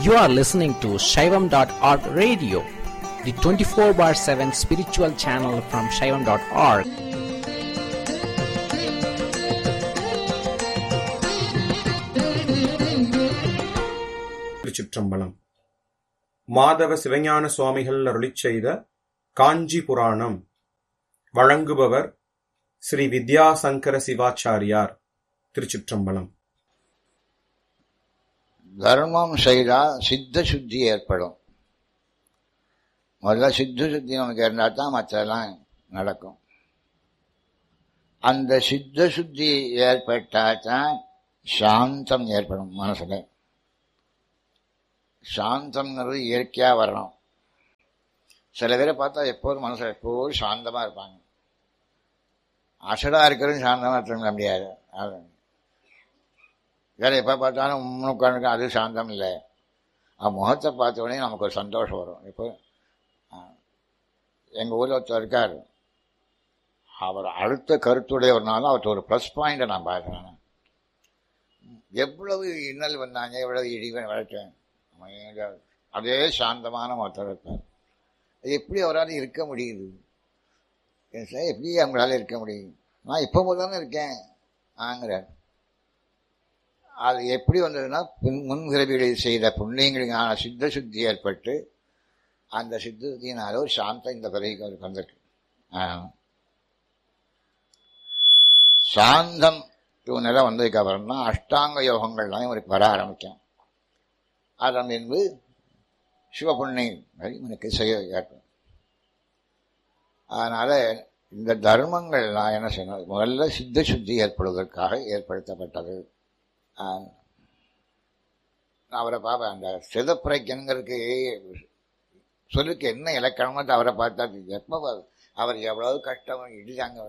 You are listening to Shaivam.org radio, the 24 bar 7 spiritual channel from Shaivam.org. திருச்சிற்றம்பலம் மாதவ சிவஞான சுவாமிகள் அருளிச் செய்த காஞ்சி புராணம் வழங்குபவர் ஸ்ரீ வித்யாசங்கர சிவாச்சாரியார் திருச்சிற்றம்பலம் தர்மம் செய்தால் சித்த சுத்தி ஏற்படும் முதல்ல சித்த சுத்தி நமக்கு இருந்தால் தான் மற்றெல்லாம் நடக்கும் அந்த சித்த சுத்தி ஏற்பட்டால் தான் சாந்தம் ஏற்படும் மனசுல சாந்தம்ங்கிறது இயற்கையாக வரணும் சில பேரை பார்த்தா எப்போதும் மனசில் எப்போதும் சாந்தமாக இருப்பாங்க அசடாக இருக்கிறதும் சாந்தமாக இருக்க முடியாது அது வேற எப்போ பார்த்தாலும் உம்முன்னு உட்காந்துருக்க அது சாந்தம் இல்லை அவன் முகத்தை பார்த்த உடனே நமக்கு ஒரு சந்தோஷம் வரும் இப்போ எங்கள் ஊரில் ஒருத்தர் இருக்கார் அவர் அடுத்த கருத்துடையவர்னாலும் அவர்கிட்ட ஒரு ப்ளஸ் பாயிண்டை நான் பார்க்குறேன் எவ்வளவு இன்னல் வந்தாங்க எவ்வளவு இடிவன் வளர்த்தேன் அதே சாந்தமான ஒருத்தர் இருப்பார் அது எப்படி அவரால் இருக்க முடியுது சார் எப்படி அவங்களால இருக்க முடியும் நான் இப்போ முதல்ல இருக்கேன் ஆங்கிறார் அது எப்படி வந்ததுன்னா முன்பிறவிகளில் செய்த புண்ணியங்களுக்கான சித்த சுத்தி ஏற்பட்டு அந்த சித்த சுத்தியினால ஒரு சாந்தம் இந்த பிறவிக்கு அவருக்கு வந்திருக்கு சாந்தம் நிலை வந்ததுக்கு அப்புறம் தான் அஷ்டாங்க யோகங்கள்லாம் இவருக்கு வர ஆரம்பிக்கும் அதன் பின்பு சிவபுண்ணியம் இவனுக்கு செய்ய ஏற்படும் அதனால இந்த தர்மங்கள்லாம் என்ன செய்யணும் முதல்ல சித்த சுத்தி ஏற்படுவதற்காக ஏற்படுத்தப்பட்டது அவரை பார்ப்பேன் அந்த சிதப்பிரைக்கனுங்கிறதுக்கு சொல்லுக்கு என்ன இலக்கணமோ அவரை பார்த்தா எப்போ அவர் எவ்வளவு கஷ்டம் இடிச்சாங்க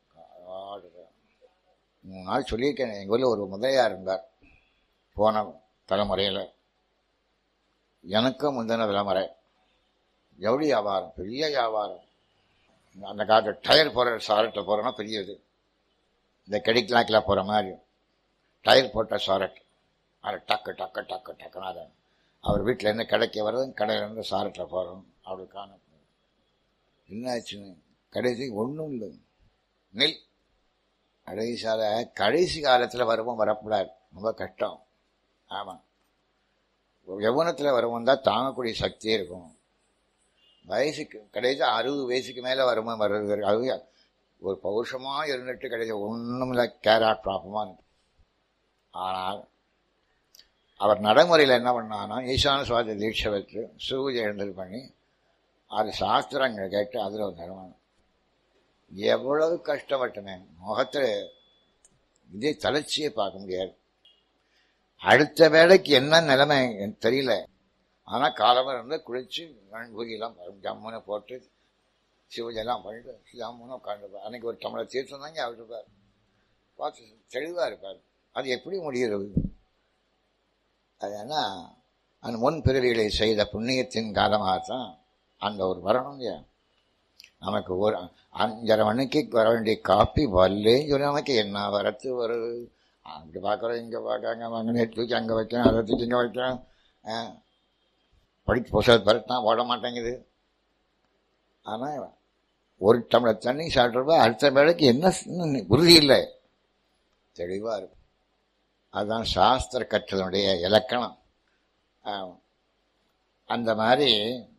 மூணு நாள் சொல்லியிருக்கேன் எங்கள் ஊரில் ஒரு முதலியார் இருந்தார் போன தலைமுறையில் எனக்கும் முந்தின தலைமுறை ஜவுளி வியாபாரம் பெரிய வியாபாரம் அந்த காலத்தில் டயர் போகிற சாரட்டில் போகிறோன்னா பெரிய இது இந்த கெடிக்கலாக்கில் போகிற மாதிரி டயர் போட்ட சாரட் அது டக்கு டக்கு டக்கு டக்குன்னு அதை அவர் வீட்டில் இருந்து கடைக்கு வர்றது கடையிலேருந்து சாரட்டில் போகிறோம் அவருக்கான என்னாச்சுன்னு கடைசி ஒன்றும் இல்லை நெல் கடைசியால கடைசி காலத்தில் வருவோம் வரக்கூடாது ரொம்ப கஷ்டம் ஆமாம் யவனத்தில் வருவோம் தான் தாங்கக்கூடிய சக்தியே இருக்கும் வயசுக்கு கடைசி அறுபது வயசுக்கு மேலே வரும்போது வர்றது அது ஒரு பௌருஷமாக இருந்துட்டு கடைசி ஒன்றும் இல்லை கேராட் ப்ராப்பமாக ஆனால் அவர் நடைமுறையில் என்ன பண்ணான்னா ஈசான சுவாதி தீட்சை வச்சு சூரிய எழுந்தல் பண்ணி அது சாஸ்திரங்கள் கேட்டு அதில் ஒரு நிறுவனம் எவ்வளவு கஷ்டப்பட்டனே முகத்தில் இதே தளர்ச்சியை பார்க்க முடியாது அடுத்த வேலைக்கு என்ன நிலைமை தெரியல ஆனால் காலமாக இருந்து குளிச்சு பூஜையெல்லாம் ஜம்முனை போட்டு சிவஜெல்லாம் பண்ணிட்டு ஜம்முன்னு உட்காந்துருப்பார் அன்னைக்கு ஒரு தமிழர் தீர்த்தம் தாங்க அவர் இருப்பார் பார்த்து தெளிவாக இருப்பார் அது எப்படி முடிகிறது அது ஏன்னா அந்த முன் பிறவிகளை செய்த புண்ணியத்தின் காரணமாகத்தான் அந்த ஒரு வரணும் இல்லையா நமக்கு ஒரு அஞ்சரை மணிக்கு வர வேண்டிய காப்பி வரலேன்னு சொல்லி நமக்கு என்ன வரத்து வருது அங்கே பார்க்குறோம் இங்கே பார்க்குறாங்க வாங்க தூக்கி அங்கே வைக்கிறேன் அதை தூக்கி இங்கே வைக்கிறேன் படித்து புத்தகத்தை பரட்டான் ஓட மாட்டேங்குது ஆனால் ஒரு டம்ளர் தண்ணி சாப்பிட்றப்ப அடுத்த வேலைக்கு என்ன உறுதி இல்லை தெளிவாக இருக்கும் அதுதான் சாஸ்திர கற்றலுடைய இலக்கணம் அந்த மாதிரி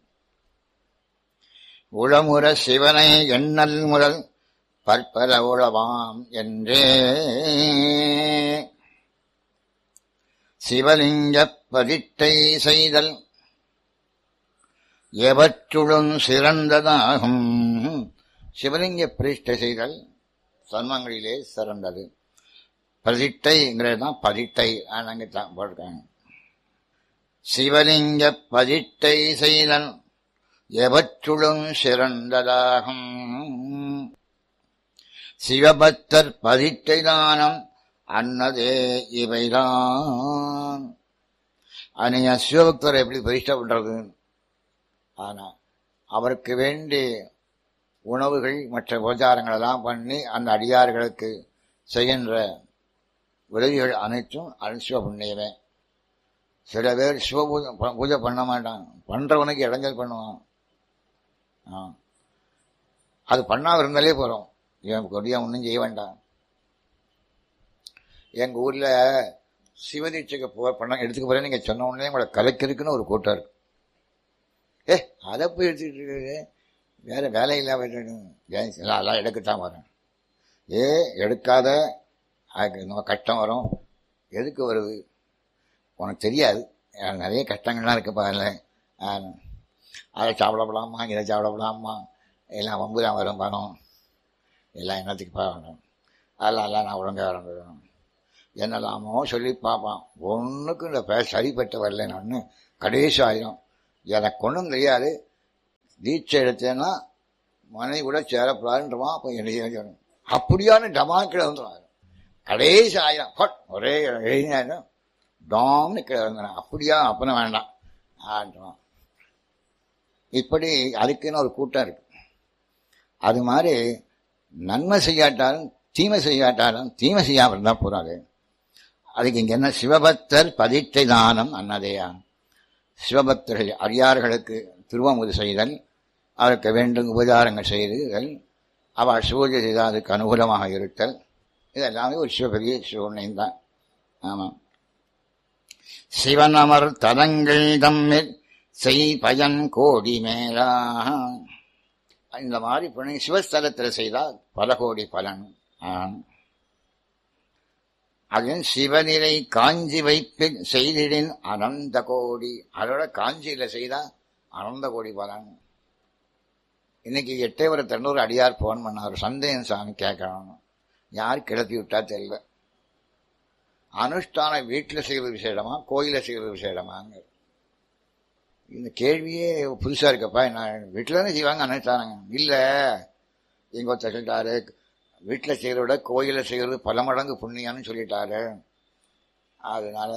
உளமுற சிவனை எண்ணல் முதல் பற்பல உளவாம் என்றே சிவலிங்க பதிட்டை செய்தல் எவற்றுடன் சிறந்ததாகும் சிவலிங்க பிரதிஷ்டை செய்தல் சன்மங்களிலே சிறந்தது பதிட்டைங்கிறது தான் பதிட்டை அங்கே தான் போட்டிருக்காங்க சிவலிங்க பதிட்டை செய்தல் எவற்றுடன் சிறந்ததாகும் சிவபக்தர் பதிட்டை தானம் அன்னதே இவைதான் நீங்க சிவபக்தரை எப்படி பிரதிஷ்டை பண்றது ஆனா அவருக்கு வேண்டி உணவுகள் மற்ற உபச்சாரங்கள் எல்லாம் பண்ணி அந்த அடியார்களுக்கு செய்கின்ற உதவிகள் அனைத்தும் அனுசிவ புண்ணியமே சில பேர் சிவபூஜை ப- பூஜை பண்ண மாட்டான் பண்றவனுக்கு இடைஞ்சல் பண்ணுவான் ஆ. அது பண்ணாம இருந்தாலே போறோம் இவன் கொடியா ஒன்றும் செய்ய வேண்டாம் எங்க ஊர்ல சிவதீட்சைக்கு போ பண்ண எடுத்துக்க போறேன் நீங்க சொன்ன உடனே உங்களை கலைக்கிறதுக்குன்னு ஒரு கூட்டம் இருக்கு ஏ அதை போய் எடுத்துக்கிட்டு இருக்குது வேற வேலை இல்லாம அதெல்லாம் எடுக்கத்தான் வரேன் ஏ எடுக்காத அதுக்கு நம்ம கஷ்டம் வரும் எதுக்கு வருது உனக்கு தெரியாது எனக்கு நிறைய கஷ்டங்கள்லாம் இருக்கு பாருல அதை சாப்பிடப்படாமா இதை சாப்பிடப்படாமா எல்லாம் வம்பு தான் வரும் பணம் எல்லாம் என்னத்துக்கு பார்க்கணும் அதெல்லாம் எல்லாம் நான் ஒழுங்காக வரணும் என்னெல்லாமோ சொல்லி பார்ப்பான் ஒன்றுக்கும் இந்த பேர் சரிப்பட்டு வரல நான் கடைசி ஆயிரும் எனக்கு ஒன்றும் தெரியாது தீட்சை எடுத்தேன்னா மனைவி கூட சேரப்படாதுன்றவான் அப்போ என்ன செய்யணும் அப்படியான டமாக்கில் வந்துடும் கடைசி ஆயிரம் ஹட் ஒரே எழுதினாலும் டாம்னு கீழே இறங்குறேன் அப்படியா அப்பனும் வேண்டாம் ஆண்டுவான் இப்படி அதுக்குன்னு ஒரு கூட்டம் இருக்கு அது மாதிரி நன்மை செய்யாட்டாலும் தீமை செய்யாட்டாலும் தீமை செய்யாமல் இருந்தால் போறாது அதுக்கு இங்க என்ன சிவபக்தர் பதிட்டை தானம் அன்னதேயா சிவபக்தர்கள் அடியார்களுக்கு திருவமுது செய்தல் அவருக்கு வேண்டும் உபச்சாரங்கள் செய்தல் அவள் சூரிய செய்தால் அதுக்கு அனுகூலமாக இருத்தல் இதெல்லாமே ஒரு சிவபெரிய சிவனையும் தான் ஆமாம் சிவனமர் தலங்கள் தம்மில் செய் பயன் கோடி மேலா இந்த மாதிரி பண்ணி சிவஸ்தலத்தில் செய்தால் பல கோடி பலன் ஆம். அதன் சிவநிலை காஞ்சி வைப்பில் செய்திடின் அனந்த கோடி அதோட காஞ்சியில செய்தா அனந்த கோடி பலன் இன்னைக்கு எட்டயவர தன்னூர் அடியார் போன் பண்ணார் சந்தேகம் சாமி கேட்கணும் யார் கிளப்பி விட்டா தெரியல அனுஷ்டான வீட்டில் செய்கிறது விசேடமா கோயில செய்கிறது விசேடமாங்க இந்த கேள்வியே புதுசா இருக்கப்பா நான் வீட்டில் தானே செய்வாங்க அனுஷ்டானங்க இல்ல எங்க ஒருத்தர் சொல்லிட்டாரு வீட்டில் செய்கிறத விட கோயில செய்கிறது பல மடங்கு புண்ணியம்னு சொல்லிட்டாரு அதனால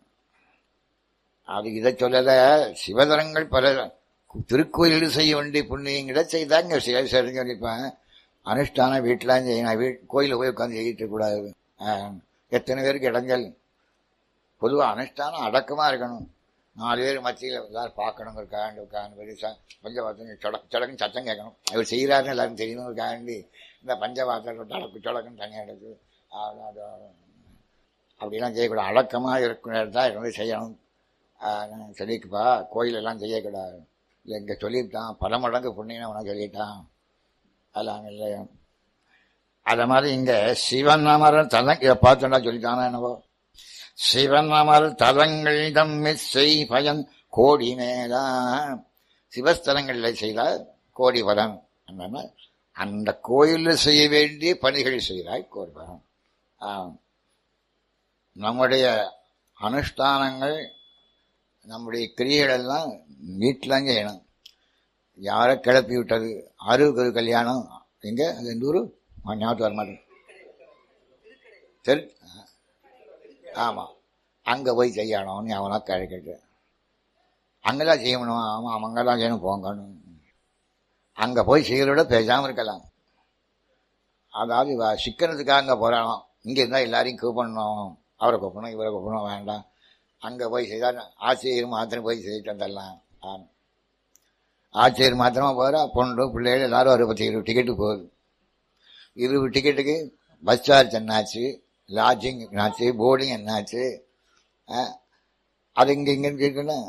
அது இதை சொல்லல சிவதரங்கள் பல திருக்கோயிலில் செய்ய வேண்டிய புண்ணியங்களை செய்தாங்க சில சரின்னு சொல்லியிருப்பேன் அனுஷ்டானம் வீட்டிலாம் செய்யணும் வீட் கோயிலில் போய் உட்காந்து செய்யிட்டு கூடாது ஆஹ், எத்தனை பேருக்கு இடைஞ்சல் பொதுவாக அனுஷ்டானம் அடக்கமாக இருக்கணும் நாலு பேர் மத்தியில் எல்லாரும் பார்க்கணுங்கிறக்காண்டி உட்காந்து பெருசா பஞ்சபாத்திரம் சொடக்கு சொடக்குன்னு சத்தம் கேட்கணும் அவர் செய்கிறாருன்னு எல்லாரும் தெரியணுங்கிறக்காண்டி இந்த பஞ்சபாத்திரம் சொடக்கு சொடக்குன்னு தனியாக எடுத்து அது- அது- அப்படிலாம் செய்யக்கூடாது அடக்கமாக இருக்கிற தான் இருந்து செய்யணும் ஆஹ், சொல்லிக்குப்பா கோயிலெல்லாம் செய்யக்கூடாது இல்லை இங்கே சொல்லிவிட்டான் பல மடங்கு புண்ணியம் உனக்கு சொல்லிட்டான் அதெல்லாம் இல்லை அத மாதிரி இங்க சிவன் அமரர் தலம் இதை பார்த்தோன்னா சொல்லிட்டானா என்னவோ சிவன் அமர் தலங்கள் தம்மில் செய் பயன் கோடி மேலா சிவஸ்தலங்களில் செய்தால் கோடி பலன் என்னன்னா அந்த கோயிலில் செய்ய வேண்டிய பணிகள் செய்தால் கோடி பலன் ஆம். நம்முடைய அனுஷ்டானங்கள் நம்முடைய கிரியைகள் எல்லாம் வீட்டில் செய்யணும் யாரை கிளப்பி விட்டது அறுபது கல்யாணம் எங்க அது எந்த ஊரு ஆ, ஞாபகத்துக்கு வர மாட்டேன் தெரு ஆமா அங்க போய் செய்யணும்னு அவனா கிடைக்கிட்டு அங்கெல்லாம் செய்யணும் ஆமா அங்கெல்லாம் செய்யணும் போங்கணும் அங்க போய் செய்யறத விட பேசாம இருக்கலாம் அதாவது இவ சிக்கிறதுக்காக அங்க போறானோ இங்க இருந்தா எல்லாரையும் கூப்பிடணும் அவரை கூப்பிடணும் இவரை கூப்பிடணும் வேண்டாம் அங்க போய் செய்தா ஆசிரியர் மாத்திரம் போய் செய்துட்டு வந்துடலாம் ஆமா ஆச்சரியர் மாத்திரமா போகிறா பொண்ணு பிள்ளைகள் எல்லாரும் ஒரு பத்து இருபது டிக்கெட்டு போகுது இருபது டிக்கெட்டுக்கு பஸ் சார்ஜ் என்னாச்சு லாட்ஜிங் என்னாச்சு போர்டிங் என்னாச்சு ஆ, அது இங்கே இங்கேன்னு கேட்கணும்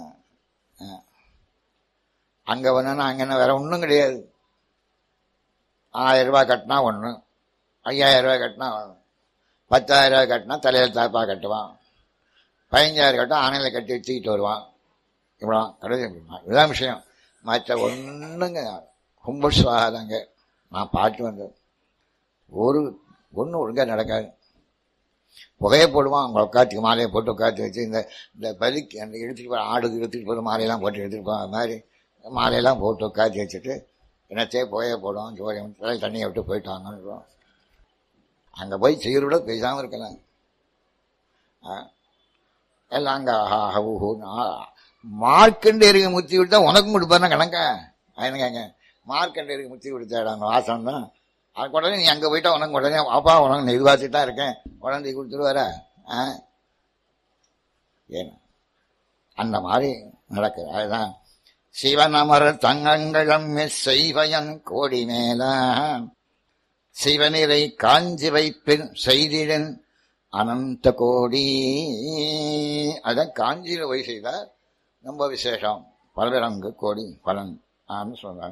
அங்கே வேணும்னா அங்கே என்ன வேற ஒன்றும் கிடையாது ஆயிரம் ரூபாய் கட்டினா ஒன்று ஐயாயிரம் ரூபாய் கட்டினா ஒன்று பத்தாயிரம் ரூபாய் கட்டினா தலையில் தாப்பா கட்டுவான் பதினஞ்சாயிரம் கட்டினா ஆணையில் கட்டி வச்சுக்கிட்டு வருவான் இவ்வளோ கடைசி இதுதான் விஷயம் மற்ற ஒன்றுங்க கும்பஸ்வாதாங்க நான் பாட்டு வந்தேன் ஒரு ஒன்றும் ஒழுங்காக நடக்காது புகையை போடுவான் அவங்க உட்காந்து மாலையை போட்டு உட்காந்து வச்சு இந்த இந்த பலிக்கு அந்த எடுத்துகிட்டு போகிற ஆடு எடுத்துகிட்டு போகிற மாலையெல்லாம் போட்டு எடுத்துகிட்டு போகிற அது மாதிரி மாலையெல்லாம் போட்டு உட்காந்து வச்சுட்டு என்னத்தையே புகையை போடுவோம் ஜோதி தலையில் தண்ணியை விட்டு போயிட்டாங்கன்னு அங்கே போய் செய்கிறோட பேசாமல் இருக்கலாம் ஆ. எல்லாம் அங்கே மார்க்கண்டேரியை முத்தி விட்டா உனக்கும் கொடுப்பாருன்னா கணக்கா என்னங்க மார்க்கண்டேரியை முத்தி கொடுத்தாடாங்க வாசம் தான் அதுக்கு உடனே நீ அங்கே போயிட்டா உனக்கு உடனே அப்பா உனக்கு நான் எதிர்பார்த்துட்டு தான் இருக்கேன் உடனே கொடுத்துருவார ஆ ஏன்னா அந்த மாதிரி நடக்குது அதுதான் சிவனமர் தங்கங்களம் செய்வயன் கோடி மேல சிவனிரை காஞ்சி வைப்பின் செய்திடன் அனந்த கோடி அதான் காஞ்சியில போய் செய்தார் ரொம்ப விசேஷம் பல்விரங்கு கோடி பலன் ஆன்னு சொல்றாங்க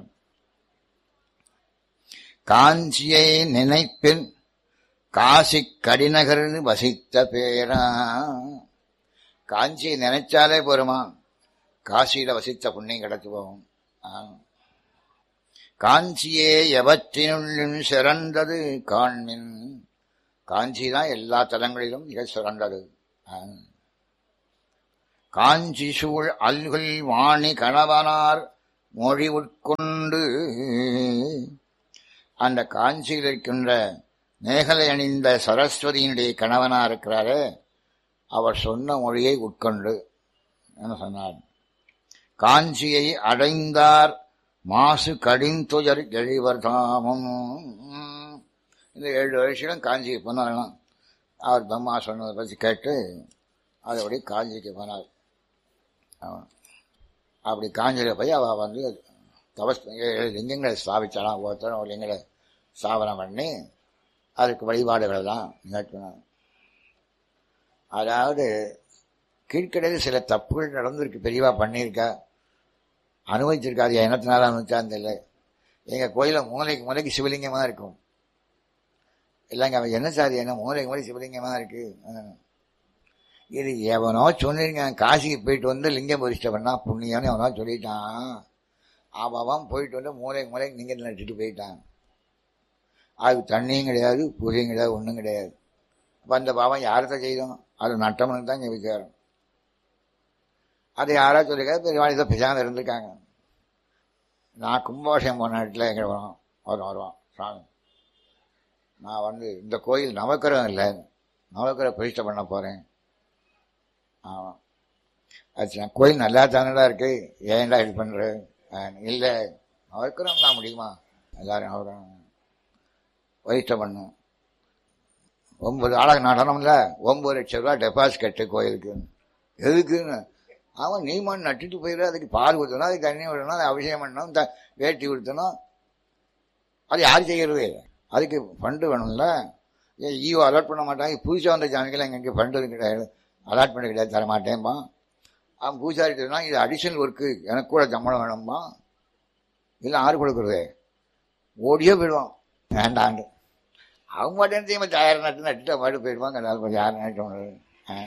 காஞ்சியை நினைப்பின் காசி கடிநகர் வசித்த பேரா காஞ்சியை நினைச்சாலே போருமா காசியில வசித்த புண்ணியம் கிடைச்சு போகும் ஆ. காஞ்சியே எவற்றினுள்ளும் சிறந்தது காண்மின் காஞ்சி தான் எல்லா தலங்களிலும் மிக சிறந்தது ஆ. காஞ்சி சூழ் அல்குல் வாணி கணவனார் மொழி உட்கொண்டு அந்த காஞ்சியில் இருக்கின்ற மேகலை அணிந்த சரஸ்வதியினுடைய கணவனா இருக்கிறாரே அவர் சொன்ன மொழியை உட்கொண்டு என்ன சொன்னார் காஞ்சியை அடைந்தார் மாசு கடிந்துயர் எழிவர் தாமும் இந்த ஏழு வருஷம் காஞ்சிக்கு போனாராம் அவர் பிரம்மா சொன்னதை பற்றி கேட்டு அதபடி காஞ்சிக்கு போனார் ஆமா. அப்படி காஞ்சியில் போய் அவள் வந்து தபஸ் ஏழு லிங்கங்களை ஸ்தாபிச்சாலாம் ஒவ்வொருத்தரும் ஒரு லிங்கங்களை ஸ்தாபனம் பண்ணி அதுக்கு வழிபாடுகளெல்லாம் நிகழ்த்தினார் அதாவது கீழ்க்கடையில் சில தப்புகள் நடந்திருக்கு பெரியவா பண்ணியிருக்கா அனுபவிச்சிருக்காது எண்ணத்தினால அனுபவிச்சான்னு தெரியல எங்கள் கோயிலில் மூளைக்கு மூளைக்கு சிவலிங்கமாக இருக்கும் இல்லைங்க அவன் என்ன சார் என்ன மூளைக்கு மூளை சிவலிங்கமாக இருக்கு ஆ. இது எவனோ சொல்லிருக்கான் காசிக்கு போயிட்டு வந்து லிங்கம் பரிஷ்ட பண்ணா புண்ணியம்னு எவனோ சொல்லிட்டான் அவன் போயிட்டு வந்து மூளைக்கு மூளைக்கு லிங்கத்தில் நட்டுட்டு போயிட்டான் அது தண்ணியும் கிடையாது பூஜையும் கிடையாது ஒன்றும் கிடையாது அப்போ அந்த பாவம் யார்கிட்ட செய்தோம் அது நட்டவனுக்கு தான் இங்கே விசாரம் அது யாரா சொல்லிருக்காது பெரியவாள் இதை பிசாமல் இருந்திருக்காங்க நான் கும்பாபிஷேகம் போன இடத்துல எங்கே வரோம் வரும் வருவான் சாமி நான் வந்து இந்த கோயில் நவக்கிரகம் இல்லை நவக்கிரக பிரதிஷ்டை பண்ண போகிறேன் ஆமாம் அது நான் கோயில் நல்லா தானடா இருக்கு ஏன்டா இது பண்ணுற இல்லை நவக்கிரகம் தான் முடியுமா எல்லாரும் நவக்கிரகம் பிரதிஷ்டை பண்ணும் ஒன்பது ஆளாக நடனம்ல ஒன்பது லட்சம் ரூபா டெபாசிட் கட்டு கோயிலுக்கு எதுக்குன்னு அவன் நீமான் நட்டுட்டு போயிடு அதுக்கு பால் ஊற்றணும் அதுக்கு தண்ணி விடணும் அதை அபிஷேகம் பண்ணணும் த வேட்டி ஊற்றணும் அது யார் செய்கிறது அதுக்கு ஃபண்டு வேணும்ல ஏன் ஈஓ அலாட் பண்ண மாட்டாங்க புதுசாக வந்த ஜாமிக்கெல்லாம் எங்கே ஃபண்டு கிடையாது அலாட் பண்ண கிடையாது தர மாட்டேன்பா அவன் பூஜாரி சொன்னா இது அடிஷனல் ஒர்க்கு எனக்கு கூட சம்பளம் வேணும்பா இல்லை ஆறு கொடுக்குறது ஓடியே போயிடுவான் வேண்டாண்டு அவங்க மட்டும் தீமை தயார் நட்டு நட்டுட்டு பாட்டு போயிடுவாங்க எல்லாரும் கொஞ்சம் யார் நட்டு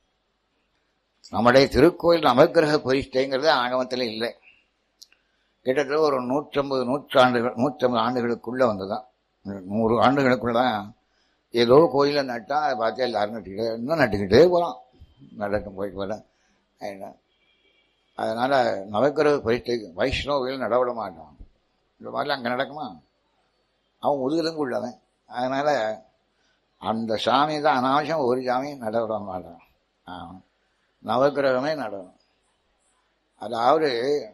நம்முடைய திருக்கோயில் நவக்கிரக பரிஷ்டைங்கிறது ஆகமத்தில் இல்லை கிட்டத்தட்ட ஒரு நூற்றம்பது நூற்றாண்டுகள் நூற்றம்பது ஆண்டுகளுக்குள்ள வந்ததுதான் நூறு ஆண்டுகளுக்குள்ள தான் ஏதோ கோயிலில் நட்டா அதை பார்த்து எல்லாரும் நட்டுக்கிட்டே இன்னும் நட்டுக்கிட்டே போகலாம் நடக்கும் போயிட்டு வரேன் என்ன அதனால நவக்கிரக பரிஷ்டை வைஷ்ணவில் நடவிட மாட்டான் இந்த மாதிரிலாம் அங்கே நடக்குமா அவன் முதுகெலும்பு உள்ளவன் அதனால அந்த சாமி தான் அனாவசியம் ஒரு சாமி நடவிட மாட்டான் ஆமாம் நவக்கிரகமே நடனம் அதாவது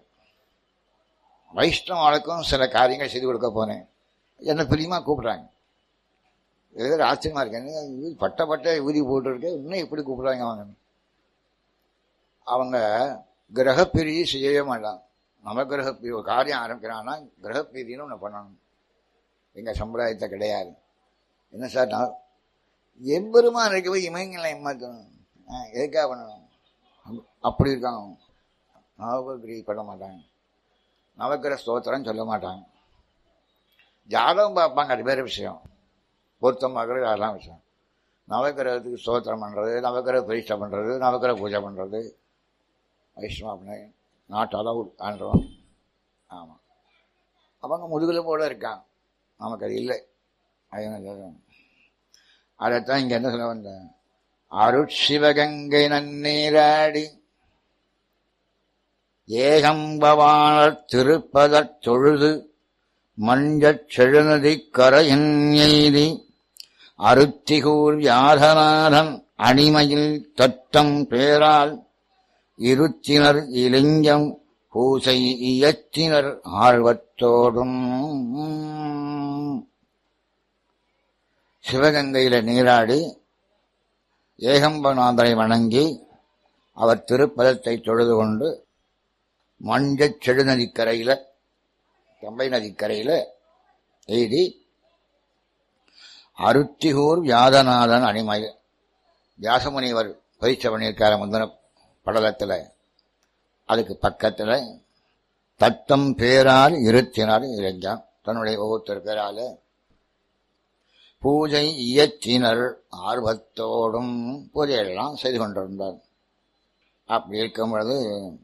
வைஷ்ணவாளுக்கும் சில காரியங்கள் செய்து கொடுக்க போனேன் என்ன பிரியமா கூப்பிடுறாங்க ஏதோ ஆச்சரியமா இருக்கு என்ன இது பட்ட பட்ட ஊதி போட்டுருக்கு இன்னும் எப்படி கூப்பிடுறாங்க அவங்க அவங்க கிரகப்பிரியை செய்யவே மாட்டான் நவகிரக பிரி ஒரு காரியம் ஆரம்பிக்கிறான்னா கிரகப்பிரின்னு ஒன்று பண்ணணும் எங்கள் சம்பிரதாயத்தை கிடையாது என்ன சார் நான் எம்பெருமான் இருக்க போய் இமயங்களை ஏமாற்றணும் ஆ, எதுக்காக பண்ணணும் அப்~ அப்படி இருக்காங்க நவகிரி பண்ண மாட்டாங்க நவகிர ஸ்தோத்திரம் சொல்ல மாட்டாங்க ஜாதகம் பார்ப்பாங்க அது வேறு விஷயம் பொருத்தம் பார்க்குறது அதெல்லாம் விஷயம் நவகிரகத்துக்கு ஸ்தோத்திரம் பண்ணுறது நவகிரக பரிஷ்டை பண்ணுறது நவகிரக பூஜை பண்ணுறது வைஷ்ணவ பண்ண நாட் அலவுட் ஆன்றோம் ஆமாம் அவங்க முதுகில் போல இருக்காங்க நமக்கு அது இல்லை அது என்ன சொல்றோம்? அதைத்தான் இங்கே என்ன சொல்ல வந்தேன் அருட்சிவகங்கை நன்னீராடி ஏகம்பவானர் திருப்பதற் தொழுது மஞ்சச் செழுநதி கரையின் எய்தி அருத்திகூர் வியாதநாதன் அணிமையில் தட்டம் பேரால் இருத்தினர் இலிங்கம் பூசை இயற்றினர் ஆழ்வத்தோடும் சிவகங்கையில நீராடி ஏகம்பநாதரை வணங்கி அவர் திருப்பதத்தை தொழுது கொண்டு மஞ்சள் செழுநதிக்கரையில கம்பை நதிக்கரையில எய்தி அருத்திகூர் வியாதநாதன் அணிமை வியாசமுனிவர் பயிற்சி பண்ணியிருக்கார முந்தின படலத்தில் அதுக்கு பக்கத்தில் தத்தம் பேரால் இருத்தினார் இறைஞ்சான் தன்னுடைய ஒவ்வொருத்தர் பேரால பூஜை இயற்றினர் ஆர்வத்தோடும் பூஜையெல்லாம் செய்து கொண்டிருந்தார் அப்படி இருக்கும் பொழுது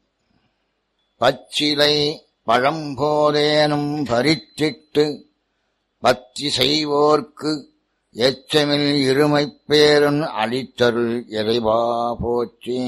பச்சிலை பழம்போதேனும் பறித்திட்டு பக்தி செய்வோர்க்கு எச்சமில் இருமைப் பேரன் அளித்தருள் இறைவா போற்றி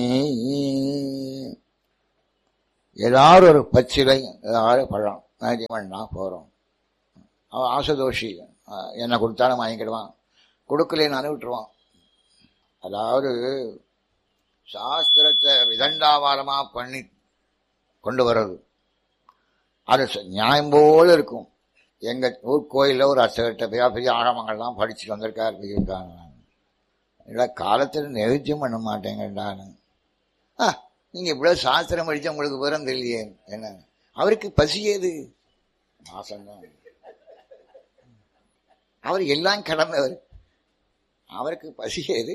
ஏதாவது ஒரு பச்சிலை ஏதாவது பழம் பண்ணா போறோம் அவன் ஆசதோஷி அஹ், என்ன கொடுத்தாலும் வாங்கிக்கிடுவான் கொடுக்கலைன்னு விட்டுருவான் அதாவது சாஸ்திரத்தை விதண்டாவாரமா பண்ணி கொண்டு வர்றது அது ச- நியாயம் போல இருக்கும் எங்க ஊர் கோயில்ல ஒரு அர்ச்சகர்கிட்ட பெரிய பெரிய ஆகமங்கள்லாம் படிச்சுட்டு வந்திருக்காரு இருக்காங்க இல்லை காலத்தில் நெருச்சியம் பண்ண மாட்டேங்கடான்னு ஆ நீங்க இவ்வளவு சாஸ்திரம் படிச்சா உங்களுக்கு விவரம் தெரியலையே என்ன அவருக்கு பசி ஏது மாசம்தான் அவர் எல்லாம் கடந்தவர் அவருக்கு பசி ஏது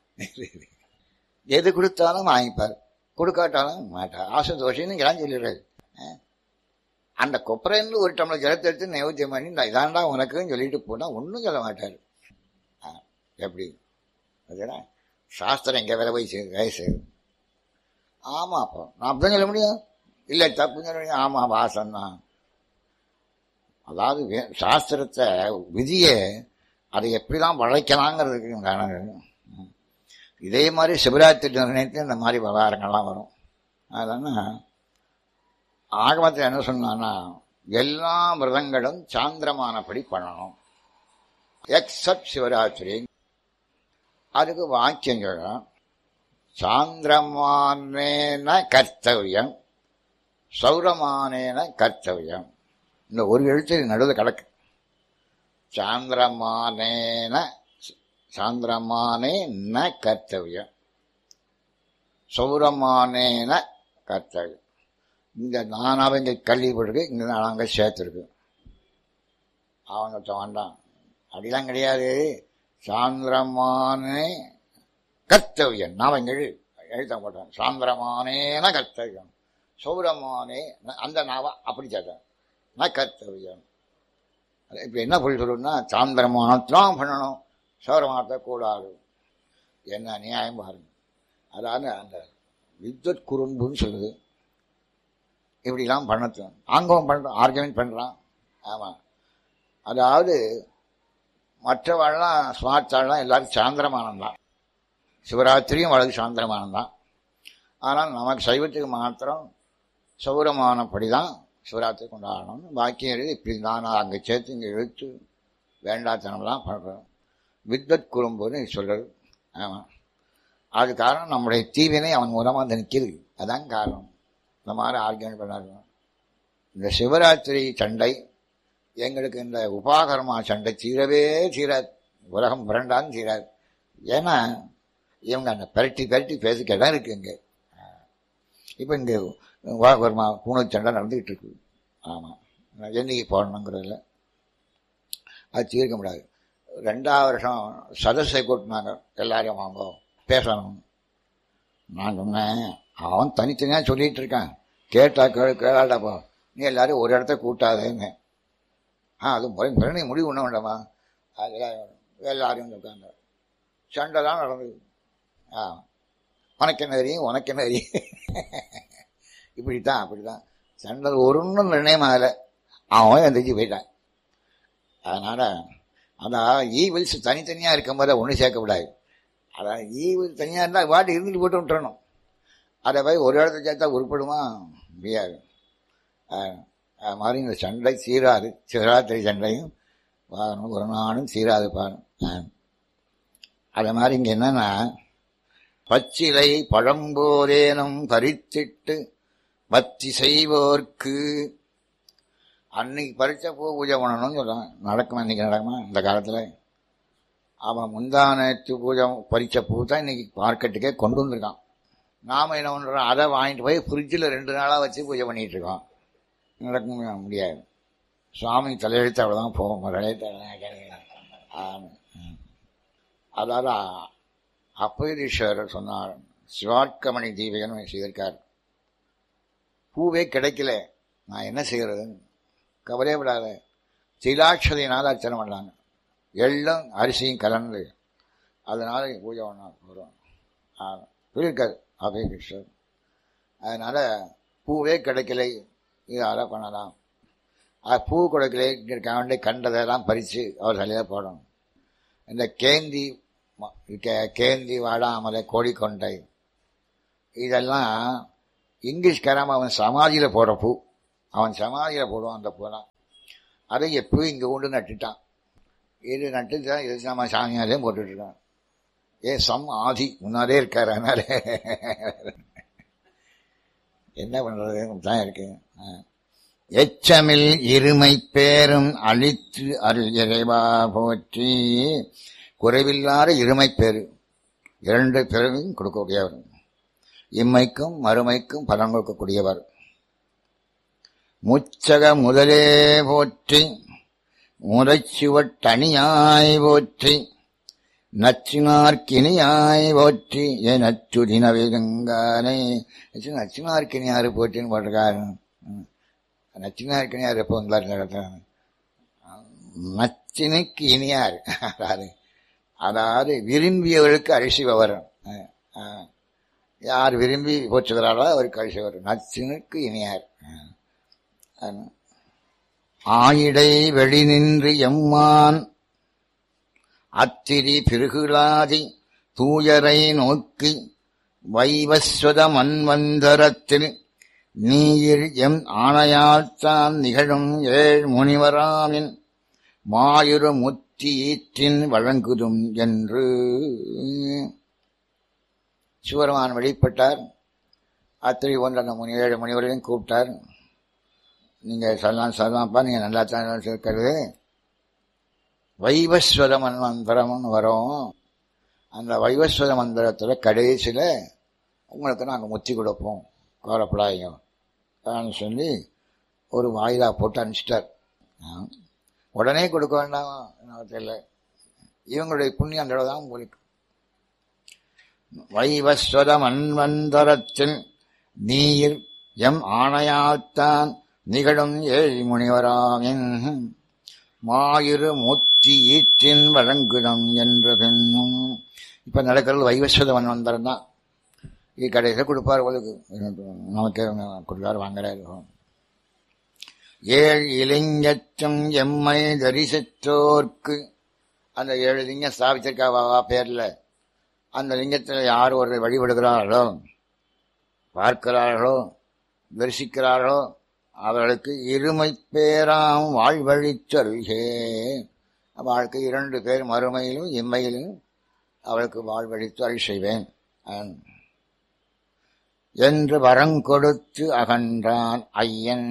எது கொடுத்தாலும் வாங்கிப்பார் கொடுக்காட்டாலும் மாட்டார் ஆசை தோஷம்னு எல்லாம் சொல்லிடுறாரு ஆ? அந்த கொப்பரைன்னு ஒரு டம்ளர் ஜலத்தை எடுத்து நைவேத்தியம் பண்ணி இந்த இதாண்டா உனக்குன்னு சொல்லிட்டு போனா ஒன்றும் சொல்ல மாட்டார் ஆ, எப்படி அதுடா சாஸ்திரம் எங்க வேலை போய் செய்யுது வேலை செய்யுது ஆமா அப்போ நான் அப்படிதான் சொல்ல முடியும் இல்லை தப்புன்னு சொல்ல முடியும் ஆமா வாசம் தான் அதாவது வே- சாஸ்திரத்தை விதியை அதை எப்படிதான் வளைக்கலாங்கிறதுக்கு காரணம் இதே மாதிரி சிவராத்திரி நிர்ணயத்தில் இந்த மாதிரி விவகாரங்கள்லாம் வரும் அதனால் ஆகமத்தில் என்ன சொன்னான்னா எல்லா விரதங்களும் சாந்திரமானபடி பண்ணணும் எக்ஸப்ட் சிவராத்திரி அதுக்கு வாக்கியம் சொல்லணும் சாந்திரமானேன கர்த்தவியம் சௌரமானேன கர்த்தவியம் இந்த ஒரு எழுத்து நடுவில் கிடக்கு சாந்திரமானேன சாந்திரமானே ந கர்த்தவியம் சௌரமானேன கர்த்தவியம் இந்த நானாவே இங்கே கல்விப்பட்டிருக்கு இங்கே நாங்க சேர்த்துருக்கு அவங்க வேண்டாம் அப்படிலாம் கிடையாது சாந்திரமானே கர்த்தவியம் நான் இங்கே எழுத மாட்டேன் சாந்திரமானேன கர்த்தவியம் சௌரமானே அந்த நாவா அப்படி சேர்த்தேன் ந கர்த்தவியம் இப்ப என்ன பொருள் சொல்லணும்னா சாந்திரமானத்தான் பண்ணணும் சௌரமானத்தை கூடாது என்ன நியாயம் பாருங்க அதாவது அந்த வித்வத் குறும்புன்னு சொல்லுது இப்படிலாம் பண்ணட்டும் ஆங்கவம் பண்றான் ஆர்குமெண்ட் பண்றான் ஆமா அதாவது மற்றவாள்லாம் ஸ்மார்த்தாள்லாம் எல்லாரும் சாந்திரமானம் தான் சிவராத்திரியும் வழக்கு சாந்திரமானம் தான் ஆனால் நமக்கு சைவத்துக்கு மாத்திரம் சௌரமானப்படி தான் சிவராத்திரி கொண்டாடணும் பாக்கியம் எழுதி இப்படி நான் அங்கே சேர்த்து இங்கே இழுத்து வேண்டாத்தனம்லாம் பண்ணுறோம் வித்வத் குறும்புன்னு சொல்கிறது ஆமாம் அது காரணம் நம்முடைய தீவினை அவன் மூலமாக வந்து நிற்கிது அதான் காரணம் இந்த மாதிரி ஆர்கியூமெண்ட் பண்ணாரு இந்த சிவராத்திரி சண்டை எங்களுக்கு இந்த உபாகரமா சண்டை தீரவே தீராது உலகம் புரண்டான்னு தீராது ஏன்னா இவங்க அந்த பெரட்டி பெரட்டி பேசிக்க இடம் இருக்கு இங்கே இப்போ இங்கே உலகமா பூனை சண்டை நடந்துகிட்டு இருக்கு ஆமாம் என்னைக்கு போடணுங்கிறதுல அது தீர்க்க முடியாது ரெண்டாவது வருஷம் சதஸை கூட்டினாங்க எல்லாரையும் வாங்க பேசணும் நான் சொன்னேன் அவன் தனித்தனியாக சொல்லிட்டு இருக்கான் கேட்டா கேளு கேளாடாப்பா நீ எல்லாரும் ஒரு இடத்த கூட்டாதேன்னு ஆ அது முறை முறை முடிவு பண்ண வேண்டாமா அதெல்லாம் எல்லாரையும் உட்காந்து சண்டை தான் நடந்தது ஆ உனக்கு என்ன தெரியும் உனக்கு என்ன தெரியும் இப்படித்தான் அப்படித்தான் சண்டை ஒருன்னும் நிர்ணயம் ஆகலை அவன் எந்திரிச்சு போயிட்டான் அதனால அதான் ஈவில்ஸ் தனித்தனியாக இருக்கும்போது ஒன்றும் சேர்க்கக்கூடாது அதான் ஈவில் தனியாக இருந்தால் வாட்டி இருந்துட்டு போட்டு விட்டுறணும் அதை போய் ஒரு இடத்துல சேர்த்தா உருப்படுமா முடியாது அது மாதிரி இந்த சண்டை சீராது சிவராத்திரி சண்டையும் வாகனம் ஒரு நாளும் சீராது பாரு அதே மாதிரி இங்கே என்னன்னா பச்சிலை பழம்போதேனும் பறித்திட்டு பக்தி செய்வோர்க்கு அன்னைக்கு பறிச்ச பூ பூஜை பண்ணணும்னு சொல்லுவாங்க நடக்குமா இன்னைக்கு நடக்குமா இந்த காலத்தில் அவன் முந்தானத்து பூஜை பறிச்ச பூ தான் இன்னைக்கு மார்க்கெட்டுக்கே கொண்டு வந்திருக்கான் நாம் என்ன பண்ணுறோம் அதை வாங்கிட்டு போய் ஃப்ரிட்ஜில் ரெண்டு நாளாக வச்சு பூஜை பண்ணிகிட்டு இருக்கோம் நடக்க முடியாது சுவாமி தலையெழுத்து அவ்வளோதான் போகும் தலையெழுத்து அதாவது அப்பயதீஸ்வரர் சொன்னார் சிவாட்கமணி தீபகன் செய்திருக்கார் பூவே கிடைக்கல நான் என்ன செய்யறதுன்னு கவலையே விடாத திலாட்சதையினால் அர்ச்சனை பண்ணாங்க எள்ளும் அரிசியும் கலந்து அதனால பூஜை பண்ண போகிறோம் சொல்லியிருக்காரு அபயகிருஷ்ணர் அதனால பூவே கிடைக்கலை இதால பண்ணலாம் அது பூ கிடைக்கலை இருக்காண்டி கண்டதெல்லாம் பறித்து அவர் தலையில் போடணும் இந்த கேந்தி ம- கே- கேந்தி வாடாமலை கோடிக்கொண்டை இதெல்லாம் இங்கிலீஷ்காரன் அவன் சமாதியில் போடுற பூ அவன் சமாதியில் போடுவான் அந்த பூலாம் அதை எப்பவும் இங்கே கொண்டு நட்டுட்டான் இது நட்டு தான் இது நம்ம சாமியாரே போட்டுட்டு இருக்கான் ஏ சம் ஆதி முன்னாலே இருக்காரு அதனால என்ன பண்றது தான் இருக்கு ஆ. எச்சமில் இருமை பேரும் அழித்து அருள் இறைவா போற்றி குறைவில்லாத இருமை பேரு இரண்டு பேரையும் கொடுக்கக்கூடியவர் இம்மைக்கும் மறுமைக்கும் பலன் கொடுக்கக்கூடியவர் முச்சக முதலே போற்றி முறைச்சுவட்டணியாய் போற்றி நச்சினார்க்கினியாய் போற்றி என் அச்சுதினவேதங்கானே நச்சினார்க்கினியாரு போற்றின்னு போட்டிருக்காரு ம். நச்சினார்க்கினியார் எப்போ வந்தார் இந்த இடத்துல நச்சினுக்கு இனியார் அதாவது அதாவது விரும்பியவர்களுக்கு அரிசி வரும் அஹ், அஹ். யார் விரும்பி போற்றுகிறாரோ அவருக்கு அரிசி வரும் நச்சினுக்கு இனியார் அஹ். அஹ். ஆயிடை வெளி நின்று எம்மான் அத்திரி பிருகுலாதி தூயரை நோக்கி வைவஸ்வத மன்வந்தரத்தில் நீர் எம் ஆணையால்தான் நிகழும் ஏழ் முனிவராமின் மாயுரு முத்தி ஈற்றின் வழங்குதும் என்று சிவருமான் வெளிப்பட்டார் அத்திரி ஒன்று அந்த முனி ஏழு முனிவரையும் கூப்பிட்டார் நீங்கள் சொல்லலாம் சொல்லலாம்ப்பா நீங்கள் நல்லா தான் இருக்கிறது வைவஸ்வத மந்திரம்னு வரும் அந்த வைவஸ்வத மந்திரத்தில் கடைசியில் உங்களுக்கு நாங்கள் முத்தி கொடுப்போம் கவலைப்படாதீங்க அப்படின்னு சொல்லி ஒரு வாயிலா போட்டு அனுப்பிச்சிட்டார் ஆ. உடனே கொடுக்க வேண்டாம் எனக்கு தெரியல இவங்களுடைய புண்ணியம் அந்த தான் உங்களுக்கு வைவஸ்வத மன்வந்தரத்தில் நீர் எம் ஆணையாத்தான் நிகழும் ஏழ் முனிவராமின் மாயிரு மூர்த்தி ஈற்றின் வழங்குதம் என்ற பெண்ணும் இப்ப நடக்கிறது வைவஸ்வத மன்வந்தரம் தான் இது கடைசியில் கொடுப்பார் உங்களுக்கு நமக்கு கொடுப்பார் வாங்குறாரு ஏழ் இளைஞற்றும் எம்மை தரிசித்தோர்க்கு அந்த ஏழு லிங்கம் ஸ்தாபிச்சிருக்கா பேர்ல அந்த லிங்கத்தில் யார் ஒரு வழிபடுகிறார்களோ பார்க்கிறார்களோ தரிசிக்கிறார்களோ அவர்களுக்கு இருமை பேராம் வாழ்வழிச்சருகே வாழ்க்கை இரண்டு பேர் மறுமையிலும் இம்மையிலும் அவளுக்கு வாழ்வழித்து அருள் செய்வேன் அன். என்று வரங்கொடுத்து அகன்றான் ஐயன்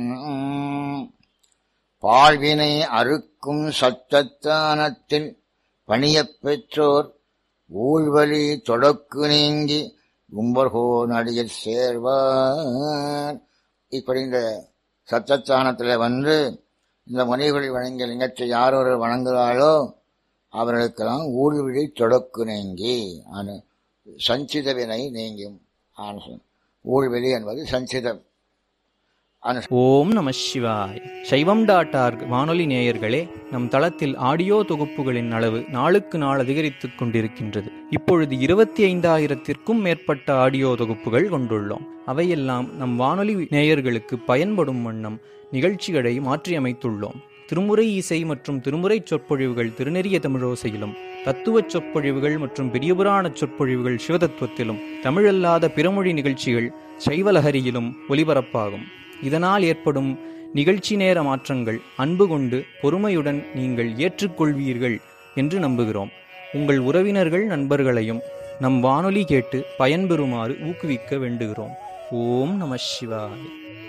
பாழ்வினை அறுக்கும் சத்தத்தானத்தில் பணியப் பெற்றோர் ஊழ்வழி தொடக்கு நீங்கி கும்பர்கோ நடிகர் சேர்வார் இப்படி இந்த சத்தஸ்தானத்தில் வந்து இந்த முனிகளை வணங்கிய லிங்கத்தை யார் ஒருவர் வணங்குகிறாளோ அவர்களுக்கெல்லாம் ஊழ்விழி தொடக்கு நீங்கி அனு சஞ்சித வினை நீங்கும் ஆன சொல். ஊழ்விழி என்பது சஞ்சிதம் அனு ஓம் நம சிவாய் சைவம் டாட் ஆர்க் வானொலி நேயர்களே நம் தளத்தில் ஆடியோ தொகுப்புகளின் அளவு நாளுக்கு நாள் அதிகரித்துக் கொண்டிருக்கின்றது இப்பொழுது இருபத்தி ஐந்தாயிரத்திற்கும் மேற்பட்ட ஆடியோ தொகுப்புகள் கொண்டுள்ளோம் அவையெல்லாம் நம் வானொலி நேயர்களுக்கு பயன்படும் வண்ணம் நிகழ்ச்சிகளை மாற்றியமைத்துள்ளோம் திருமுறை இசை மற்றும் திருமுறை சொற்பொழிவுகள் திருநெறிய தமிழோசையிலும் தத்துவச் சொற்பொழிவுகள் மற்றும் பெரியபுராண சொற்பொழிவுகள் சிவதத்துவத்திலும் தமிழல்லாத பிறமொழி நிகழ்ச்சிகள் சைவலஹரியிலும் ஒலிபரப்பாகும் இதனால் ஏற்படும் நிகழ்ச்சி நேர மாற்றங்கள் அன்பு கொண்டு பொறுமையுடன் நீங்கள் ஏற்றுக்கொள்வீர்கள் என்று நம்புகிறோம் உங்கள் உறவினர்கள் நண்பர்களையும் நம் வானொலி கேட்டு பயன்பெறுமாறு ஊக்குவிக்க வேண்டுகிறோம் ஓம் நம சிவாய்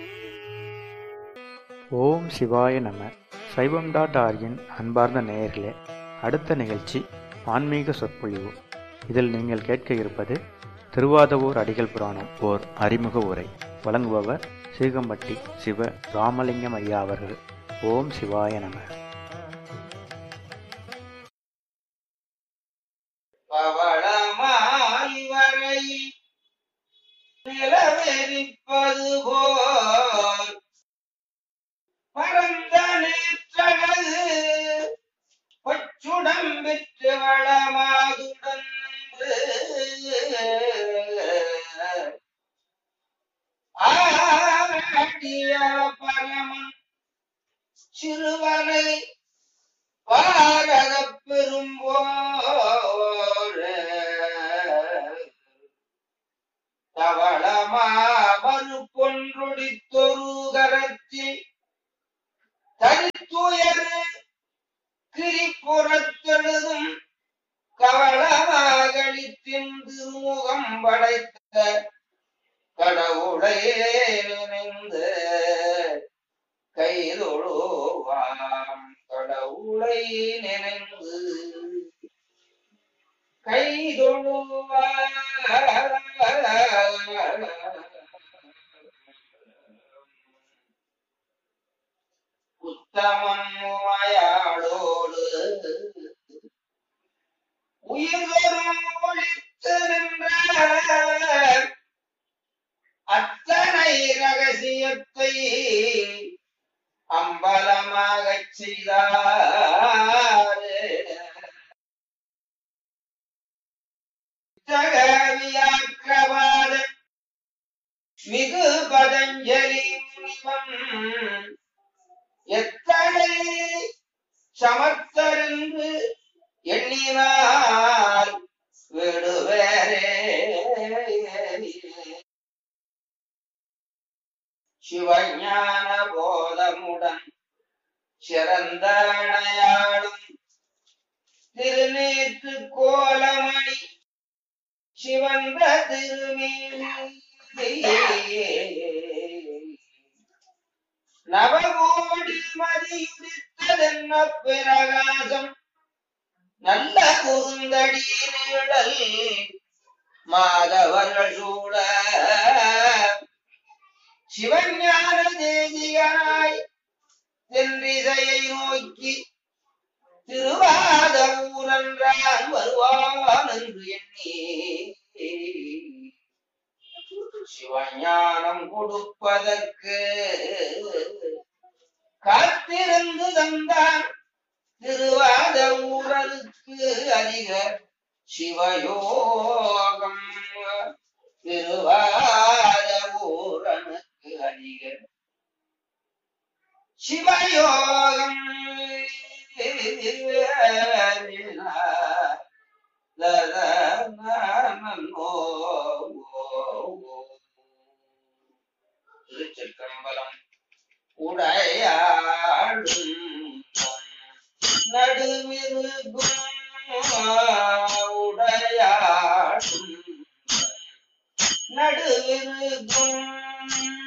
ஓம் சிவாய நம சைவம் டாட் ஆர்கின் அன்பார்ந்த நேயர்களே அடுத்த நிகழ்ச்சி ஆன்மீக சொற்பொழிவு இதில் நீங்கள் கேட்க இருப்பது திருவாதவூர் அடிகள் புராணம் ஓர் அறிமுக உரை வழங்குபவர் சீகம்பட்டி சிவ ராமலிங்கம் ஐயா அவர்கள் ஓம் சிவாய நம பவளமாய் வரை நிலவெறிப்பது போல் பரந்த நேற்றழகு பச்சுடம் விற்று வளமாதுடன் ஆடிய பரமன் சிறுவனை பாரகப் பெரும்போர் தவளமா மறுப்பொன்றொடித்தொரு கரத்தில் தனித்துயர் கிரிப்புறத்தெழுதும் கவளமாகளித்தின் திருமுகம் படைத்த கடவுளை நினைந்து கைதொழுவாம் கடவுளை நினைந்து கைதொழுவாம் உத்தமன் உமையாளோடு உயிர்வரும் ஒழித்து நின்ற அத்தனை ரகசியத்தை அம்பலமாகச் செய்தார் ஜகவியாக்கிரவாத மிகு பதஞ்சலி முனிவன் எத்தனை சமர்த்தருந்து எண்ணினால் விடுவேரே சிவஞான போதமுடன் சிறந்த அணையாளும் திருநீற்று கோலமணி சிவந்த திருமேனி நவகோடி மதியுடித்ததென்ன பிரகாசம் நல்ல குறுந்தடி நிழல் மாதவர்கள் சூழ சிவஞான தேசிகனாய் தென்றிசையை நோக்கி திருவாத ஊரன்றான் வருவான் என்று எண்ணி சிவஞானம் கொடுப்பதற்கு காத்திருந்து தந்தான் திருவாத ஊரலுக்கு அதிக சிவயோகம் திருவாத ஊரனுக்கு அதிக சிவயோகம் திருச்சிற்றம்பலம் உடையாடும் நடுவிருக்கும் உடையாடும் நடுவிருக்கும்